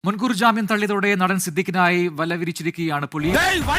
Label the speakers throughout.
Speaker 1: മുൻകൂർ ജാമ്യം തള്ളിയതോടെ നടൻ സിദ്ദിഖിനായി വല വിരിച്ചിരിക്കുകയാണ് പോലീസ്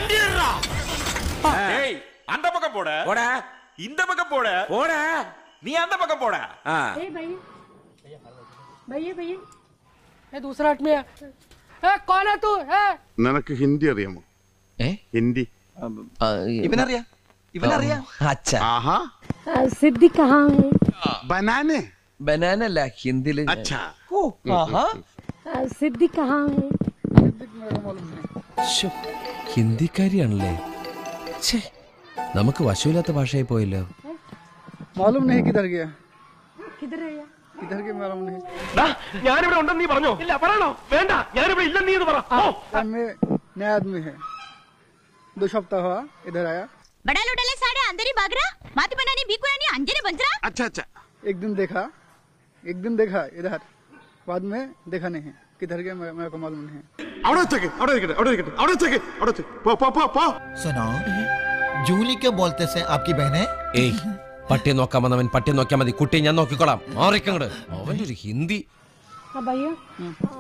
Speaker 2: ஏய் அந்த பக்கம் போட
Speaker 3: போட
Speaker 2: இந்த பக்கம் போட
Speaker 3: போட
Speaker 2: நீ அந்த பக்கம் போட
Speaker 3: ஆ
Speaker 4: ए भैया भैया भैया ये दूसरा आदमी है ए कौन है तू ए
Speaker 5: നിനക്ക് ഹിന്ദി അറിയാമോ
Speaker 6: ഏ?
Speaker 5: ഹിന്ദി
Speaker 6: ഇവനറിയാ ഇവനറിയാ അച്ഛ
Speaker 5: ആഹാ
Speaker 4: सिद्धि कहाँ है
Speaker 5: ബനാനെ
Speaker 6: ബനാന അല്ല ഹിന്ദിയില് ഞാൻ-
Speaker 5: അച്ഛാ
Speaker 6: ഓ, ആഹാ.
Speaker 4: सिद्धि कहाँ है
Speaker 6: ശ്ശോ, ഹിന്ദിക്കാരിയാണല്ലേ ഛേ നമുക്ക് വശമില്ലാത്ത ഭാഷയായി പോയല്ലോ
Speaker 7: मालूम नहीं किधर गया
Speaker 4: किधर है ये?
Speaker 7: किधर गया मालूम नहीं
Speaker 8: ഞാനിവിടെ ഉണ്ടെന്ന് നീ പറഞ്ഞോ ഇല്ല പറയണോ വേണ്ട ഞാനിവിടെ ഇല്ലെന്ന് നീ എന്ന് പറ ഓ
Speaker 7: टाइम में नया आदमी है दो सप्ताह हुआ इधर आया
Speaker 9: बड़ा लोटाले साडे अंदरी बागरा माती बनानी बीकुरानी अंजनी बंजरा
Speaker 5: അച്ഛാ അച്ഛാ
Speaker 7: एक दिन देखा एक दिन देखा इधर बाद में देखा नहीं है किधर गया मेरे मेरे को मालूम नहीं है
Speaker 5: അവിടെ വെച്ചേക്ക് അവിടെ ഇരിക്കട്ടെ അവിടെ ഇരിക്കട്ടെ അവിടെ വെച്ചേക്ക് അവിടെ വെച്ച് പോ പോ പോ പോ
Speaker 10: सुनो जूली क्यों बोलते से आपकी बहन है
Speaker 6: ഏയ് പട്ടിയെ നോക്കാൻ വന്നവൻ പട്ടിയെ നോക്കിയാൽ മതി കുട്ടിയെ ഞാൻ നോക്കിക്കോളാം മാറിക്കങ്ങട് അവന്റെ ഒരു ഹിന്ദി
Speaker 4: हाँ भैया आ,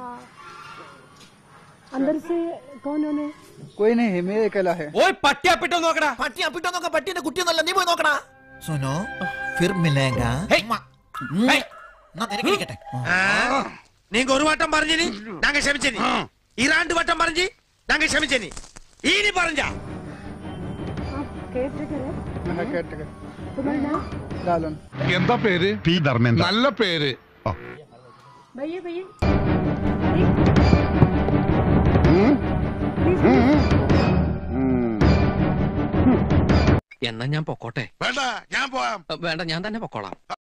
Speaker 4: अंदर से कौन है
Speaker 7: कोई नहीं है मैं अकेला है
Speaker 6: ഓയ് പട്ടിയാപ്പിട്ടോ നോക്കടാ
Speaker 10: पट्टी पिटो नोका पट्टी ने कुट्टी नल्ला नहीं बोल नोकड़ा सुनो फिर मिलेगा
Speaker 6: ഹേയ്.
Speaker 10: ना तेरे के टिकट
Speaker 3: நீங்க ஒரு வட்டம் பறஞ்சினி நாங்க ക്ഷമിച്ചനി ഈ രണ്ട് വട്ടം പറഞ്ഞ് ഞങ്ങൾ ക്ഷമിച്ചനി ഇനി പറഞ്ഞാ
Speaker 4: आप केयर टेकर है
Speaker 7: मैं है केयर टेकर
Speaker 4: तुम्हारा नाम
Speaker 7: लालन
Speaker 11: എന്താ പേര്
Speaker 5: പി ധർമ്മേന്ദ്ര
Speaker 11: നല്ല പേര്
Speaker 4: भैया भैया
Speaker 6: എന്നാ ഞാൻ പൊക്കോട്ടെ
Speaker 5: വേണ്ട ഞാൻ പോവാം
Speaker 6: വേണ്ട ഞാൻ തന്നെ പൊക്കോളാം